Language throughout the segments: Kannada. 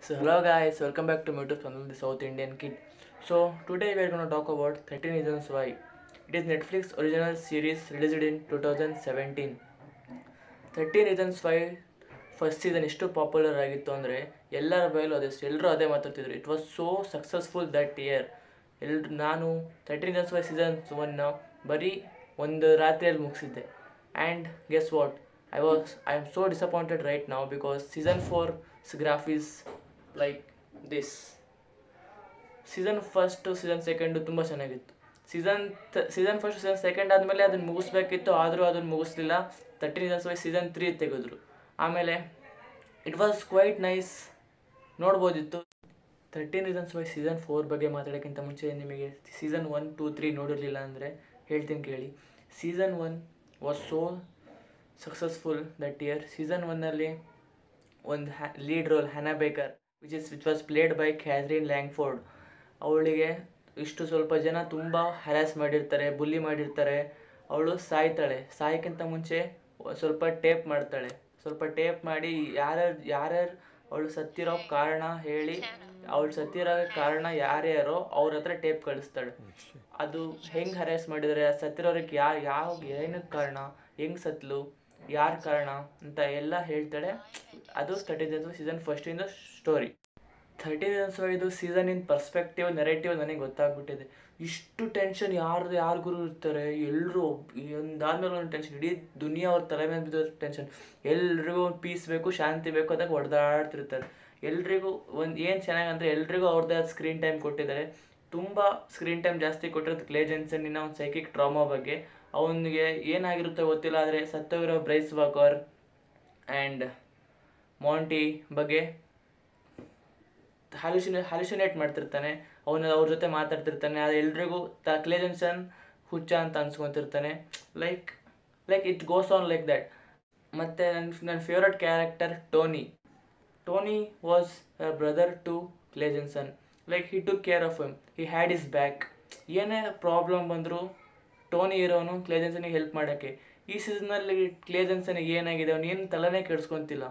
So hello guys, welcome back to my YouTube channel, the South Indian Kid. So today we are going to talk about 13 Reasons Why. It is Netflix original series released in 2017. 13 Reasons Why first season ಎಷ್ಟು ಪಾಪ್ಯುಲರ್ ಆಗಿತ್ತು ಅಂದರೆ ಎಲ್ಲರ ಬಯಲು ಅದೇ ಎಲ್ಲರೂ ಅದೇ ಮಾತಾಡ್ತಿದ್ರು it was so successful that year ಎಲ್ರು ನಾನು ತರ್ಟೀನ್ ರೀಸನ್ಸ್ ವೈ ಸೀಸನ್ ಒನ್ನ ಬರೀ ಒಂದು ರಾತ್ರಿಯಲ್ಲಿ ಮುಗಿಸಿದ್ದೆ and guess what I was I am so disappointed right ನಾವು because season four graph is like this season first season second ತುಂಬ ಚೆನ್ನಾಗಿತ್ತು season season first season second ಆದಮೇಲೆ ಅದನ್ನು ಮುಗಿಸ್ಬೇಕಿತ್ತು ಆದರೂ ಅದನ್ನು ಮುಗಿಸ್ಲಿಲ್ಲ thirteen reasons why season three ತೆಗೆದ್ರು ಆಮೇಲೆ ಇಟ್ ವಾಸ್ ಕ್ವೈಟ್ ನೈಸ್ ನೋಡ್ಬೋದಿತ್ತು thirteen reasons why season four ಬಗ್ಗೆ ಮಾತಾಡೋಕ್ಕಿಂತ ಮುಂಚೆ ನಿಮಗೆ ಸೀಸನ್ ಒನ್ ಟೂ ತ್ರೀ ನೋಡಿರಲಿಲ್ಲ ಅಂದರೆ ಹೇಳ್ತೀನಿ ಕೇಳಿ season one was so successful that year season ಒನ್ನಲ್ಲಿ ಒಂದು ಹ್ಯಾ lead role Hannah Baker which is which was played by Kathryn Langford ಅವಳಿಗೆ ಇಷ್ಟು ಸ್ವಲ್ಪ ಜನ ತುಂಬ ಹ್ಯಾರಾಸ್ ಮಾಡಿರ್ತಾರೆ ಬುಲ್ಲಿ ಮಾಡಿರ್ತಾರೆ ಅವಳು ಸಾಯ್ತಾಳೆ ಸಾಯಕ್ಕಿಂತ ಮುಂಚೆ ಸ್ವಲ್ಪ ಟೇಪ್ ಮಾಡ್ತಾಳೆ ಸ್ವಲ್ಪ ಟೇಪ್ ಮಾಡಿ ಯಾರ್ಯಾರು ಯಾರ್ಯಾರು ಅವಳು ಸತ್ತಿರೋ ಕಾರಣ ಹೇಳಿ ಅವಳು ಸತ್ತಿರೋ ಕಾರಣ ಯಾರ್ಯಾರೋ ಅವ್ರ ಹತ್ರ ಟೇಪ್ ಕಳಿಸ್ತಾಳೆ ಅದು ಹೆಂಗೆ ಹ್ಯಾರಾಸ್ ಮಾಡಿದರೆ ಸತ್ತಿರೋರಿಗೆ ಯಾ ಯಾವ ಏನಕ್ಕೆ ಕಾರಣ ಹೆಂಗೆ ಸತ್ಲು ಯಾರ ಕಾರಣ ಅಂತ ಎಲ್ಲ ಹೇಳ್ತಾಳೆ ಅದು ತರ್ಟೀನ್ ಸೀಸನ್ ಫಸ್ಟಿಂದ ಸ್ಟೋರಿ ಥರ್ಟೀನ್ ಇದು ಸೀಸನ್ ಇನ್ ಪರ್ಸ್ಪೆಕ್ಟಿವ್ ನೆರೆಟಿವ್ ನನಗೆ ಗೊತ್ತಾಗ್ಬಿಟ್ಟಿದೆ ಇಷ್ಟು ಟೆನ್ಷನ್ ಯಾರ್ದು ಯಾರಿಗೂ ಇರ್ತಾರೆ ಎಲ್ಲರೂ ಒಂದಾದ್ಮೇಲೆ ಒಂದು ಟೆನ್ಷನ್ ಇಡೀ ದುನಿಯಾ ಅವ್ರ ತಲೆ ಮೇಲೆ ಬಿದ್ದೋ ಟೆನ್ಷನ್ ಎಲ್ರಿಗೂ ಒಂದು ಪೀಸ್ ಬೇಕು ಶಾಂತಿ ಬೇಕು ಅದಾಗ ಹೊಡೆದಾಡ್ತಿರ್ತಾರೆ ಎಲ್ರಿಗೂ ಒಂದು ಏನು ಚೆನ್ನಾಗಂದ್ರೆ ಎಲ್ರಿಗೂ ಅವ್ರದ್ದೇ ಆದ ಸ್ಕ್ರೀನ್ ಟೈಮ್ ಕೊಟ್ಟಿದ್ದಾರೆ ತುಂಬ ಸ್ಕ್ರೀನ್ ಟೈಮ್ ಜಾಸ್ತಿ ಕೊಟ್ಟಿರೋದು ಕ್ಲೇ ಜೆನ್ಸನ್ನಿನ ಒಂದು ಸೈಕಿಕ್ ಟ್ರಾಮಾ ಬಗ್ಗೆ ಅವನಿಗೆ ಏನಾಗಿರುತ್ತೋ ಗೊತ್ತಿಲ್ಲ ಆದರೆ ಸತ್ತೋಗಿರೋ ಬ್ರೈಸ್ ವಾಕರ್ ಆ್ಯಂಡ್ ಮಾಂಟಿ ಬಗ್ಗೆ ಹ್ಯಾಲ್ಯೂಸಿನೇ ಹ್ಯಾಲ್ಯೂಸಿನೇಟ್ ಮಾಡ್ತಿರ್ತಾನೆ ಅವನ ಅವ್ರ ಜೊತೆ ಮಾತಾಡ್ತಿರ್ತಾನೆ ಅದು ಎಲ್ರಿಗೂ ತ ಕ್ಲೇ ಜೆನ್ಸನ್ ಹುಚ್ಚ ಅಂತ ಅನ್ಸ್ಕೊತಿರ್ತಾನೆ like like it goes on like that ಮತ್ತು ನನ್ನ ನನ್ನ favourite character Tony Tony was a brother to Clay Jensen like he took care of him he had his back ಏನೇ ಪ್ರಾಬ್ಲಮ್ ಬಂದರೂ ಟೋನಿ ಇರೋನು ಕ್ಲೇ ಜೆನ್ಸನಿಗೆ ಹೆಲ್ಪ್ ಮಾಡೋಕ್ಕೆ ಈ ಸೀಸನಲ್ಲಿ ಕ್ಲೇ ಜೆನ್ಸನಿಗೆ ಏನಾಗಿದೆ ಅವ್ನು ಏನು ತಲೆನೇ ಕೆಡಿಸ್ಕೊತಿಲ್ಲ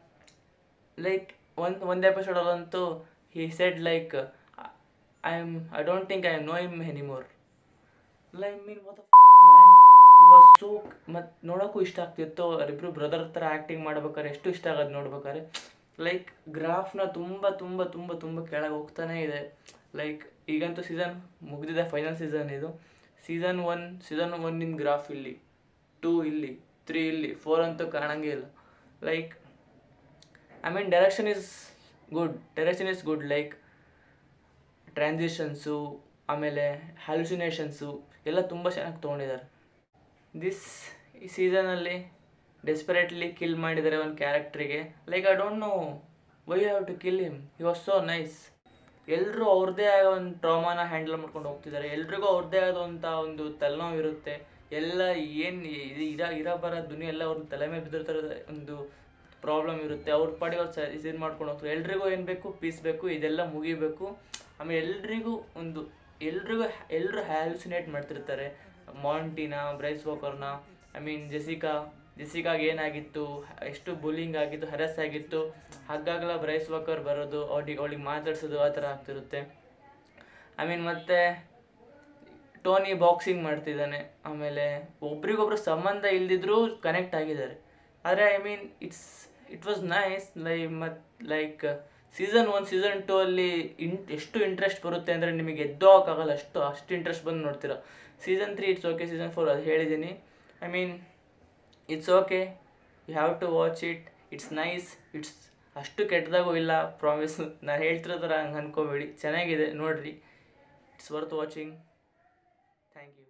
ಲೈಕ್ ಒಂದು ಒಂದು ಎಪಿಸೋಡಲ್ಲಂತೂ he said like I am I don't think I know him anymore like mean what man ಇವಾಗ ಸೋ ಮತ್ತು ನೋಡೋಕ್ಕೂ ಇಷ್ಟ ಆಗ್ತಿತ್ತು ಅವರಿಬ್ಬರು ಬ್ರದರ್ ಥರ ಆ್ಯಕ್ಟಿಂಗ್ ಮಾಡ್ಬೇಕಾದ್ರೆ ಎಷ್ಟು ಇಷ್ಟ ಆಗೋದು ನೋಡ್ಬೇಕಾದ್ರೆ ಲೈಕ್ ಗ್ರಾಫ್ನ ತುಂಬ ತುಂಬ ತುಂಬ ತುಂಬ ಕೆಳಗೆ ಹೋಗ್ತಾನೇ ಇದೆ ಲೈಕ್ ಈಗಂತೂ ಸೀಸನ್ ಮುಗಿದಿದೆ ಫೈನಲ್ ಸೀಸನ್ ಇದು ಸೀಸನ್ ಒನ್ ಸೀಸನ್ ಒನ್ನಿನ ಗ್ರಾಫ್ ಇಲ್ಲಿ ಟೂ ಇಲ್ಲಿ ತ್ರೀ ಇಲ್ಲಿ ಫೋರ್ ಅಂತೂ ಕಾಣಂಗೇ ಇಲ್ಲ like I mean direction is good direction is good like transitions ಆಮೇಲೆ ಹ್ಯಾಲುಸಿನೇಷನ್ಸು ಎಲ್ಲ ತುಂಬ ಚೆನ್ನಾಗಿ ತೊಗೊಂಡಿದ್ದಾರೆ ದಿಸ್ ಈ ಸೀಸನಲ್ಲಿ ಡೆಸ್ಪರೇಟ್ಲಿ ಕಿಲ್ ಮಾಡಿದ್ದಾರೆ ಒಂದು ಕ್ಯಾರೆಕ್ಟ್ರಿಗೆ like I don't know why have to kill him he was so nice ಎಲ್ಲರೂ ಅವ್ರದ್ದೇ ಆದ ಒಂದು ಟ್ರಾಮಾನ ಹ್ಯಾಂಡಲ್ ಮಾಡ್ಕೊಂಡು ಹೋಗ್ತಿದ್ದಾರೆ ಎಲ್ರಿಗೂ ಅವ್ರದ್ದೇ ಆದಂಥ ಒಂದು ತಲೆನೋವು ಇರುತ್ತೆ ಎಲ್ಲ ಏನು ಇದು ಇರ ಇರಬರ ದುನಿಯಾ ಎಲ್ಲ ಅವ್ರ ತಲೆ ಮೇಲೆ ಬಿದ್ದಿರ್ತಾರೆ ಒಂದು ಪ್ರಾಬ್ಲಮ್ ಇರುತ್ತೆ ಅವ್ರ ಪಾಡಿಗೆ ಅವ್ರು ಸ ಇದನ್ನು ಮಾಡ್ಕೊಂಡು ಹೋಗ್ತಾರೆ ಎಲ್ರಿಗೂ ಏನು ಬೇಕು ಪೀಸ್ ಬೇಕು ಇದೆಲ್ಲ ಮುಗಿಬೇಕು ಆಮೇಲೆ ಎಲ್ರಿಗೂ ಒಂದು ಎಲ್ರಿಗೂ ಎಲ್ಲರೂ ಹ್ಯಾಲ್ಯುಸಿನೇಟ್ ಮಾಡ್ತಿರ್ತಾರೆ ಮಾಂಟಿನ ಬ್ರೈಸ್ ವಾಕರ್ನ ಐ ಮೀನ್ ಜೆಸಿಕಾ ಜೆಸಿಕಾಗೆ ಏನಾಗಿತ್ತು ಎಷ್ಟು ಬುಲಿಂಗ್ ಆಗಿತ್ತು ಹರಸ್ ಆಗಿತ್ತು ಹಾಗಾಗಲ ಬ್ರೈಸ್ ವಾಕರ್ ಬರೋದು ಅವ್ರಿಗೆ ಅವಳಿಗೆ ಮಾತಾಡ್ಸೋದು ಆ ಥರ ಆಗ್ತಿರುತ್ತೆ ಐ ಮೀನ್ ಮತ್ತೆ ಟೋನಿ ಬಾಕ್ಸಿಂಗ್ ಮಾಡ್ತಿದ್ದಾನೆ ಆಮೇಲೆ ಒಬ್ರಿಗೊಬ್ರು ಸಂಬಂಧ ಇಲ್ದಿದ್ರೂ ಕನೆಕ್ಟ್ ಆಗಿದ್ದಾರೆ ಆದರೆ I mean it's it was nice ಲೈ ಮತ್ತು like season one season two ಅಲ್ಲಿ ಇನ್ ಎಷ್ಟು ಇಂಟ್ರೆಸ್ಟ್ ಬರುತ್ತೆ ಅಂದರೆ ನಿಮಗೆ ಎದ್ದೋಗೋಕ್ಕಾಗಲ್ಲ ಅಷ್ಟು ಅಷ್ಟು ಇಂಟ್ರೆಸ್ಟ್ ಬಂದು ನೋಡ್ತೀರ season three it's okay season four ಅದು ಹೇಳಿದ್ದೀನಿ I mean it's okay you have to watch it it's nice it's ಅಷ್ಟು ಕೆಟ್ಟದಾಗೂ ಇಲ್ಲ ಪ್ರಾಮಿಸ್ ನಾನು ಹೇಳ್ತಿರೋ ಥರ ಹಂಗೆ ಅನ್ಕೋಬೇಡಿ ಚೆನ್ನಾಗಿದೆ ನೋಡಿರಿ it's worth watching thank you